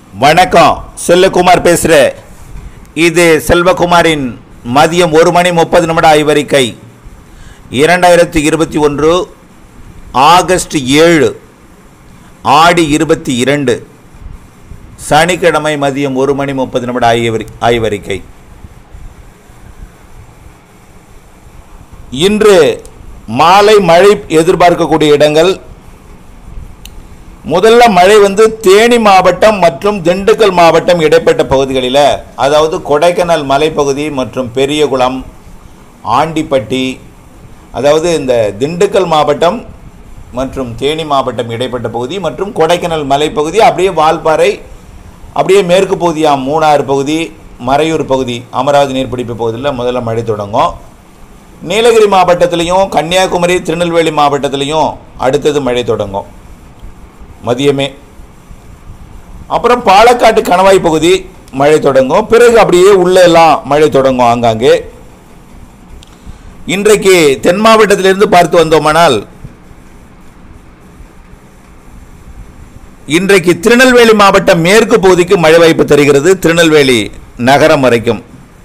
வணக்கம் செல்லகுமார் பேசுகிறேன் இது செல்வகுமாரின் மதியம் ஒரு மணி முப்பது நிமிட ஆய்வறிக்கை இரண்டாயிரத்தி இருபத்தி ஒன்று ஆகஸ்ட் ஏழு ஆடி இருபத்தி இரண்டு சனிக்கிழமை மதியம் ஒரு மணி முப்பது நிமிட ஆய்வறி ஆய்வறிக்கை இன்று மாலை மழை எதிர்பார்க்கக்கூடிய இடங்கள் முதல்ல மழை வந்து தேனி மாவட்டம் மற்றும் திண்டுக்கல் மாவட்டம் இடைப்பட்ட பகுதிகளில் அதாவது கொடைக்கானல் மலைப்பகுதி மற்றும் பெரியகுளம் ஆண்டிப்பட்டி அதாவது இந்த திண்டுக்கல் மாவட்டம் மற்றும் தேனி மாவட்டம் இடைப்பட்ட பகுதி மற்றும் கொடைக்கானல் மலைப்பகுதி அப்படியே வால்பாறை அப்படியே மேற்கு பகுதியாம் மூணாறு பகுதி மறையூர் பகுதி அமராவதி நீர்பிடிப்பு பகுதியில் முதல்ல மழை தொடங்கும் நீலகிரி மாவட்டத்திலையும் கன்னியாகுமரி திருநெல்வேலி மாவட்டத்திலையும் அடுத்தது மழை தொடங்கும் மதியமே அப்புறம் பாலக்காட்டு கணவாய் பகுதி மழை தொடங்கும் பிறகு அப்படியே உள்ள எல்லாம் மழை தொடங்கும் ஆங்காங்கே இன்றைக்கு தென் மாவட்டத்திலிருந்து பார்த்து வந்தோமானால் இன்றைக்கு திருநெல்வேலி மாவட்டம் மேற்கு பகுதிக்கு மழை வாய்ப்பு தருகிறது திருநெல்வேலி நகரம் வரைக்கும்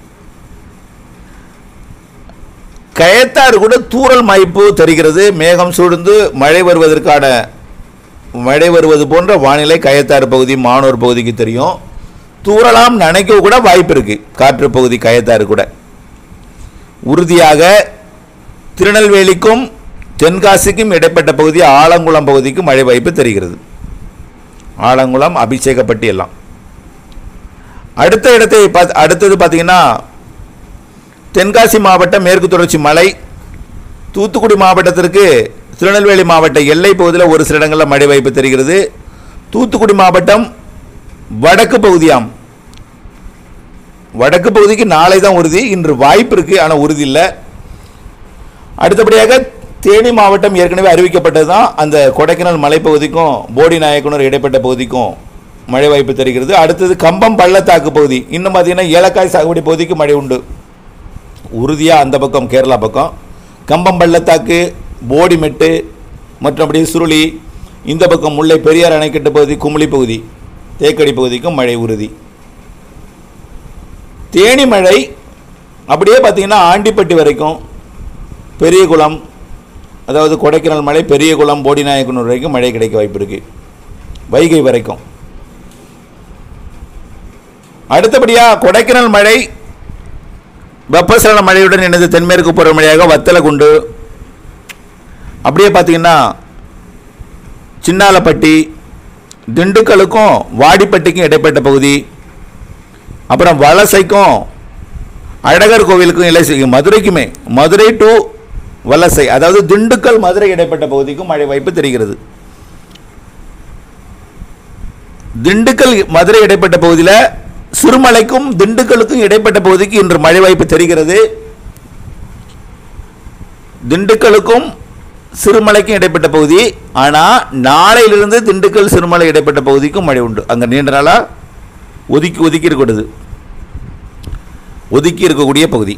கயத்தாறு கூட தூறல் வாய்ப்பு தருகிறது மேகம் சூழ்ந்து மழை வருவதற்கான மழை வருவது போன்ற வானிலை கயத்தாறு பகுதி மானூர் பகுதிக்கு தெரியும் தூறலாம் நனைக்க கூட வாய்ப்பு இருக்கு காற்று பகுதி கயத்தாறு கூட உறுதியாக திருநெல்வேலிக்கும் தென்காசிக்கும் இடைப்பட்ட பகுதி ஆலங்குளம் பகுதிக்கு மழை வாய்ப்பு தெரிகிறது ஆலங்குளம் அபிஷேகப்பட்டி எல்லாம் அடுத்த இடத்தை பாத்- அடுத்தது பார்த்தீங்கன்னா தென்காசி மாவட்டம் மேற்கு தொடர்ச்சி மலை தூத்துக்குடி மாவட்டத்திற்கு திருநெல்வேலி மாவட்ட எல்லை பகுதியில் ஒரு சில இடங்களில் மழை வாய்ப்பு தெரிகிறது தூத்துக்குடி மாவட்டம் வடக்கு பகுதியாம் வடக்கு பகுதிக்கு நாளை தான் உறுதி இன்று வாய்ப்பு இருக்கு ஆனால் உறுதி இல்லை அடுத்தபடியாக தேனி மாவட்டம் ஏற்கனவே அறிவிக்கப்பட்டது தான் அந்த கொடைக்கானல் மலைப்பகுதிக்கும் போடி நாயக்கனூர் இடைப்பட்ட பகுதிக்கும் மழை வாய்ப்பு தெரிகிறது அடுத்தது கம்பம் பள்ளத்தாக்கு பகுதி இன்னும் பார்த்தீங்கன்னா ஏலக்காய் சாகுபடி பகுதிக்கு மழை உண்டு உறுதியாக அந்த பக்கம் கேரளா பக்கம் கம்பம் பள்ளத்தாக்கு போடிமெட்டு மற்றும் அப்படியே சுருளி இந்த பக்கம் முல்லை பெரியார் அணைக்கட்டு பகுதி குமுளி பகுதி தேக்கடி பகுதிக்கும் மழை உறுதி தேனி மழை அப்படியே பார்த்தீங்கன்னா ஆண்டிப்பட்டி வரைக்கும் பெரியகுளம் அதாவது கொடைக்கானல் மலை பெரியகுளம் போடிநாயக்கனூர் வரைக்கும் மழை கிடைக்க வாய்ப்பு இருக்கு வைகை வரைக்கும் அடுத்தபடியாக கொடைக்கானல் மழை வெப்பசலன மழையுடன் இணைந்து தென்மேற்கு பருவமழையாக வத்தலகுண்டு அப்படியே பார்த்தீங்கன்னா சின்னாலப்பட்டி திண்டுக்கலுக்கும் வாடிப்பட்டிக்கும் இடைப்பட்ட பகுதி அப்புறம் வலசைக்கும் அழகர் கோவிலுக்கும் இலை செய்யும் மதுரைக்குமே மதுரை டு வலசை அதாவது திண்டுக்கல் மதுரை இடைப்பட்ட பகுதிக்கும் மழை வாய்ப்பு தெரிகிறது திண்டுக்கல் மதுரை இடைப்பட்ட பகுதியில் சிறுமலைக்கும் திண்டுக்கலுக்கும் இடைப்பட்ட பகுதிக்கு இன்று மழை வாய்ப்பு தெரிகிறது திண்டுக்கலுக்கும் சிறுமலைக்கும் இடைப்பட்ட பகுதி ஆனால் நாளையிலிருந்து திண்டுக்கல் சிறுமலை இடைப்பட்ட பகுதிக்கும் மழை உண்டு அங்கே நீண்ட நாளாக ஒதுக்கி ஒதுக்கி இருக்கக்கூடாது ஒதுக்கி இருக்கக்கூடிய பகுதி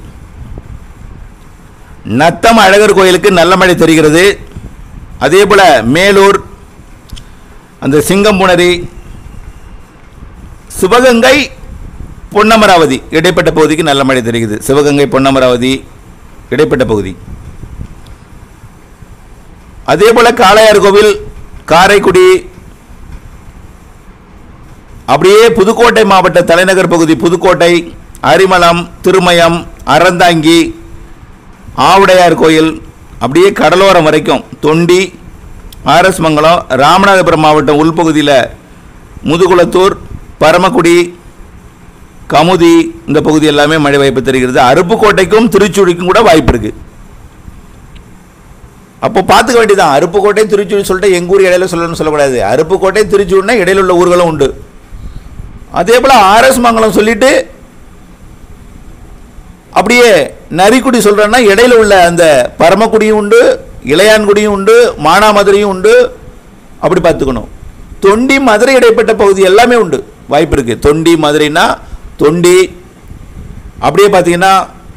நத்தம் அழகர் கோயிலுக்கு நல்ல மழை தெரிகிறது அதே போல் மேலூர் அந்த சிங்கம்புணரி சிவகங்கை பொன்னமராவதி இடைப்பட்ட பகுதிக்கு நல்ல மழை தெரிகிறது சிவகங்கை பொன்னமராவதி இடைப்பட்ட பகுதி அதே போல காளையார் கோவில் காரைக்குடி அப்படியே புதுக்கோட்டை மாவட்ட தலைநகர் பகுதி புதுக்கோட்டை அரிமளம் திருமயம் அறந்தாங்கி ஆவுடையார் கோயில் அப்படியே கடலோரம் வரைக்கும் தொண்டி ஆர்எஸ் மங்கலம் ராமநாதபுரம் மாவட்டம் உள்பகுதியில் முதுகுளத்தூர் பரமக்குடி கமுதி இந்த பகுதி எல்லாமே மழை வாய்ப்பு தெரிகிறது அருப்புக்கோட்டைக்கும் திருச்சூழிக்கும் கூட வாய்ப்பு இருக்கு அப்போ பார்த்துக்க வேண்டியதான் அருப்புக்கோட்டை திருச்சூழி சொல்லிட்டு எங்கள் ஊர் இடையில சொல்லணும்னு சொல்லக்கூடாது அருப்புக்கோட்டை திருச்சூர்னா இடையில உள்ள ஊர்களும் உண்டு அதே போல் ஆர்எஸ் மங்கலம் சொல்லிட்டு அப்படியே நரிக்குடி சொல்கிறேன்னா இடையில உள்ள அந்த பரமக்குடியும் உண்டு இளையான்குடியும் உண்டு மானாமதுரையும் உண்டு அப்படி பார்த்துக்கணும் தொண்டி மதுரை இடைப்பட்ட பகுதி எல்லாமே உண்டு வாய்ப்பு இருக்குது தொண்டி மதுரைனா தொண்டி அப்படியே பார்த்தீங்கன்னா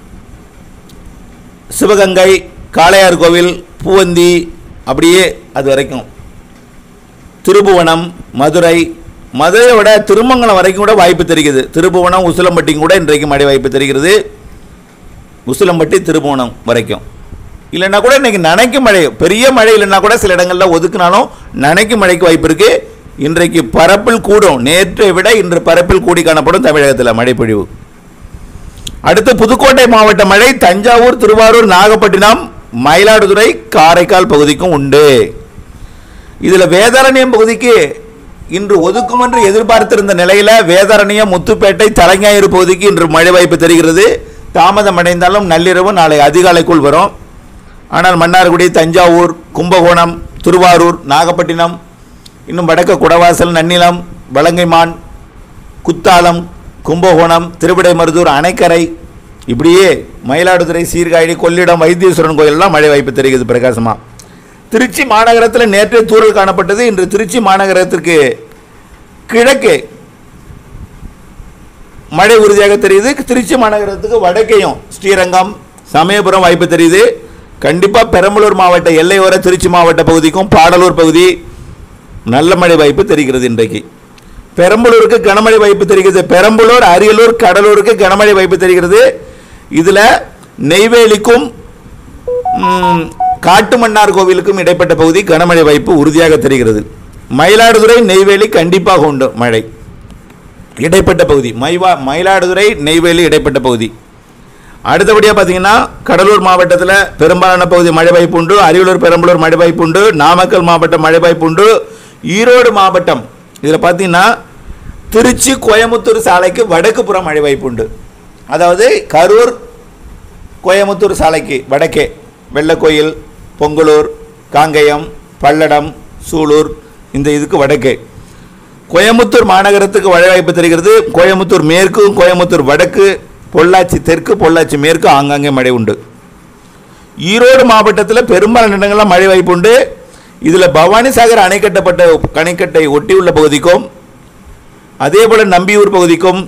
சிவகங்கை காளையார் கோவில் பூவந்தி அப்படியே அது வரைக்கும் திருபுவனம் மதுரை மதுரையை விட திருமங்கலம் வரைக்கும் கூட வாய்ப்பு தெரிகிறது திருப்புவனம் உசிலம்பட்டியும் கூட இன்றைக்கு மழை வாய்ப்பு தெரிகிறது உசிலம்பட்டி திருப்புவனம் வரைக்கும் இல்லைன்னா கூட இன்னைக்கு நனைக்கும் மழை பெரிய மழை இல்லைன்னா கூட சில இடங்களில் ஒதுக்குனாலும் நனைக்கும் மழைக்கு வாய்ப்பு இருக்கு இன்றைக்கு பரப்பில் கூடும் நேற்றை விட இன்று பரப்பில் கூடி காணப்படும் தமிழகத்தில் மழைப்பொழிவு அடுத்து புதுக்கோட்டை மாவட்ட மழை தஞ்சாவூர் திருவாரூர் நாகப்பட்டினம் மயிலாடுதுறை காரைக்கால் பகுதிக்கும் உண்டு இதில் வேதாரண்யம் பகுதிக்கு இன்று ஒதுக்கும் என்று எதிர்பார்த்திருந்த நிலையில் வேதாரண்யம் முத்துப்பேட்டை தலைஞாயிறு பகுதிக்கு இன்று மழை வாய்ப்பு தெரிகிறது தாமதம் அடைந்தாலும் நள்ளிரவு நாளை அதிகாலைக்குள் வரும் ஆனால் மன்னார்குடி தஞ்சாவூர் கும்பகோணம் திருவாரூர் நாகப்பட்டினம் இன்னும் வடக்கு குடவாசல் நன்னிலம் வலங்கைமான் குத்தாலம் கும்பகோணம் திருவிடைமருதூர் அணைக்கரை இப்படியே மயிலாடுதுறை சீர்காழி கொள்ளிடம் வைத்தீஸ்வரன் கோயிலெல்லாம் மழை வாய்ப்பு தெரிகிறது பிரகாசமா திருச்சி மாநகரத்தில் நேற்றே தூறல் காணப்பட்டது இன்று திருச்சி மாநகரத்திற்கு கிழக்கே மழை உறுதியாக தெரியுது திருச்சி மாநகரத்துக்கு வடக்கேயும் ஸ்ரீரங்கம் சமயபுரம் வாய்ப்பு தெரியுது கண்டிப்பாக பெரம்பலூர் மாவட்ட எல்லையோர திருச்சி மாவட்ட பகுதிக்கும் பாடலூர் பகுதி நல்ல மழை வாய்ப்பு தெரிகிறது இன்றைக்கு பெரம்பலூருக்கு கனமழை வாய்ப்பு தெரிகிறது பெரம்பலூர் அரியலூர் கடலூருக்கு கனமழை வாய்ப்பு தெரிகிறது இதில் நெய்வேலிக்கும் ம், காட்டுமன்னார் கோவிலுக்கும் இடைப்பட்ட பகுதி கனமழை வாய்ப்பு உறுதியாக தெரிகிறது மயிலாடுதுறை நெய்வேலி கண்டிப்பாக உண்டு மழை இடைப்பட்ட பகுதி மைவா மயிலாடுதுறை நெய்வேலி இடைப்பட்ட பகுதி அடுத்தபடியாக பார்த்தீங்கன்னா கடலூர் மாவட்டத்தில் பெரும்பாலான பகுதி மழை வாய்ப்பு உண்டு அரியலூர் பெரம்பலூர் மழை வாய்ப்பு உண்டு நாமக்கல் மாவட்டம் மழை வாய்ப்பு உண்டு ஈரோடு மாவட்டம் இதில் பார்த்தீங்கன்னா திருச்சி கோயமுத்தூர் சாலைக்கு வடக்கு புறம் மழை வாய்ப்பு உண்டு அதாவது கரூர் கோயமுத்தூர் சாலைக்கு வடக்கே வெள்ளக்கோயில் பொங்கலூர் காங்கயம் பல்லடம் சூலூர் இந்த இதுக்கு வடக்கே கோயமுத்தூர் மாநகரத்துக்கு மழை வாய்ப்பு தெரிகிறது கோயமுத்தூர் மேற்கு கோயமுத்தூர் வடக்கு பொள்ளாச்சி தெற்கு பொள்ளாச்சி மேற்கு ஆங்காங்கே மழை உண்டு ஈரோடு மாவட்டத்தில் பெரும்பாலான இடங்களில் மழை வாய்ப்பு உண்டு இதில் பவானிசாகர் அணை கட்டப்பட்ட அணைக்கட்டை ஒட்டியுள்ள பகுதிக்கும் அதே போல நம்பியூர் பகுதிக்கும்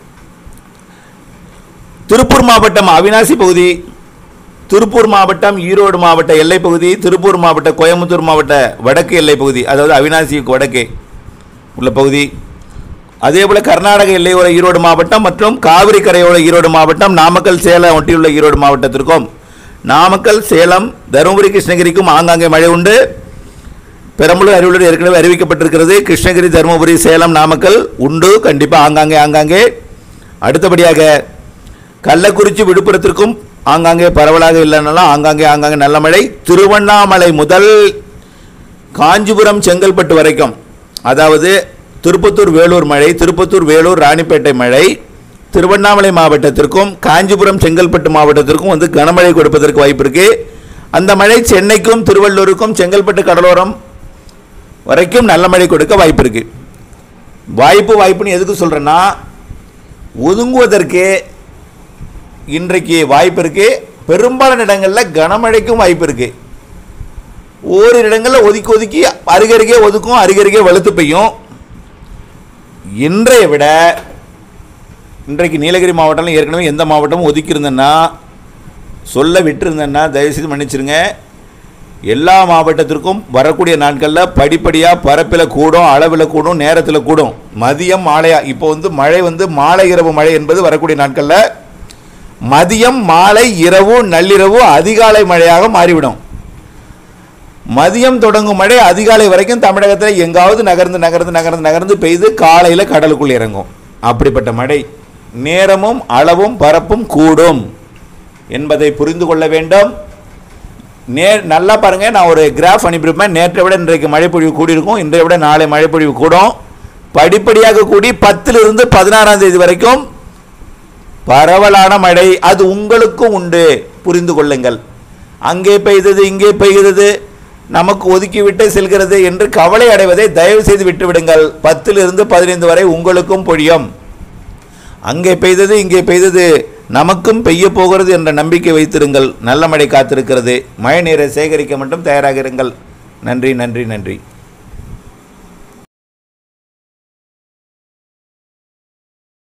திருப்பூர் மாவட்டம் அவினாசி பகுதி திருப்பூர் மாவட்டம் ஈரோடு மாவட்ட எல்லைப் பகுதி திருப்பூர் மாவட்ட கோயம்புத்தூர் மாவட்ட வடக்கு எல்லைப் பகுதி அதாவது அவினாசிக்கு வடக்கே உள்ள பகுதி அதே போல கர்நாடக எல்லையோர ஈரோடு மாவட்டம் மற்றும் காவிரி கரையோர ஈரோடு மாவட்டம் நாமக்கல் சேலம் ஒட்டியுள்ள ஈரோடு மாவட்டத்திற்கும் நாமக்கல் சேலம் தருமபுரி கிருஷ்ணகிரிக்கும் ஆங்காங்கே மழை உண்டு பெரம்பலூர் அரியலூர் ஏற்கனவே அறிவிக்கப்பட்டிருக்கிறது கிருஷ்ணகிரி தருமபுரி சேலம் நாமக்கல் உண்டு கண்டிப்பாக ஆங்காங்கே ஆங்காங்கே அடுத்தபடியாக கள்ளக்குறிச்சி விழுப்புரத்திற்கும் ஆங்காங்கே பரவலாக இல்லைனாலும் ஆங்காங்கே ஆங்காங்கே நல்ல மழை திருவண்ணாமலை முதல் காஞ்சிபுரம் செங்கல்பட்டு வரைக்கும் அதாவது திருப்பத்தூர் வேலூர் மழை திருப்பத்தூர் வேலூர் ராணிப்பேட்டை மழை திருவண்ணாமலை மாவட்டத்திற்கும் காஞ்சிபுரம் செங்கல்பட்டு மாவட்டத்திற்கும் வந்து கனமழை கொடுப்பதற்கு வாய்ப்பு இருக்கு அந்த மழை சென்னைக்கும் திருவள்ளூருக்கும் செங்கல்பட்டு கடலோரம் வரைக்கும் நல்ல மழை கொடுக்க வாய்ப்பு இருக்கு வாய்ப்பு வாய்ப்புன்னு எதுக்கு சொல்றேன்னா ஒதுங்குவதற்கு இன்றைக்கு வாய்ப்பு இருக்கு பெரும்பாலான இடங்களில் கனமழைக்கும் வாய்ப்பு இருக்கு ஓரிரு இடங்களில் ஒதுக்கி ஒதுக்கி அருகருகே ஒதுக்கும் அருகருகே வலுத்து பெய்யும் இன்றைய விட இன்றைக்கு நீலகிரி மாவட்டம் ஏற்கனவே எந்த மாவட்டமும் ஒதுக்கியிருந்தேன்னா சொல்ல விட்டுருந்தேன்னா தயவுசெய்து மன்னிச்சிருங்க எல்லா மாவட்டத்திற்கும் வரக்கூடிய நாட்களில் படிப்படியாக பரப்பில் கூடும் அளவில் கூடும் நேரத்தில் கூடும் மதியம் மாலையா இப்போ வந்து மழை வந்து மாலை இரவு மழை என்பது வரக்கூடிய நாட்களில் மதியம் மாலை இரவு நள்ளிரவு அதிகாலை மழையாக மாறிவிடும் மதியம் தொடங்கும் மழை அதிகாலை வரைக்கும் தமிழகத்தில் எங்காவது நகர்ந்து நகர்ந்து நகர்ந்து நகர்ந்து பெய்து காலையில் கடலுக்குள் இறங்கும் அப்படிப்பட்ட மழை நேரமும் அளவும் பரப்பும் கூடும் என்பதை புரிந்து கொள்ள வேண்டும் நே நல்லா பாருங்க நான் ஒரு கிராஃப் அனுப்பியிருப்பேன் நேற்றை விட இன்றைக்கு மழைப்பொழிவு கூடியிருக்கும் இன்றைய விட நாளை மழைப்பொழிவு கூடும் படிப்படியாக கூடி பத்திலிருந்து பதினாறாம் தேதி வரைக்கும் பரவலான மழை அது உங்களுக்கும் உண்டு புரிந்து கொள்ளுங்கள் அங்கே பெய்தது இங்கே பெய்கிறது நமக்கு ஒதுக்கிவிட்டு செல்கிறது என்று கவலை அடைவதை தயவு செய்து விட்டு விடுங்கள் பத்திலிருந்து பதினைந்து வரை உங்களுக்கும் பொழியும் அங்கே பெய்தது இங்கே பெய்தது நமக்கும் பெய்ய போகிறது என்ற நம்பிக்கை வைத்திருங்கள் நல்ல மழை காத்திருக்கிறது மழை நீரை சேகரிக்க மட்டும் தயாராக இருங்கள் நன்றி நன்றி நன்றி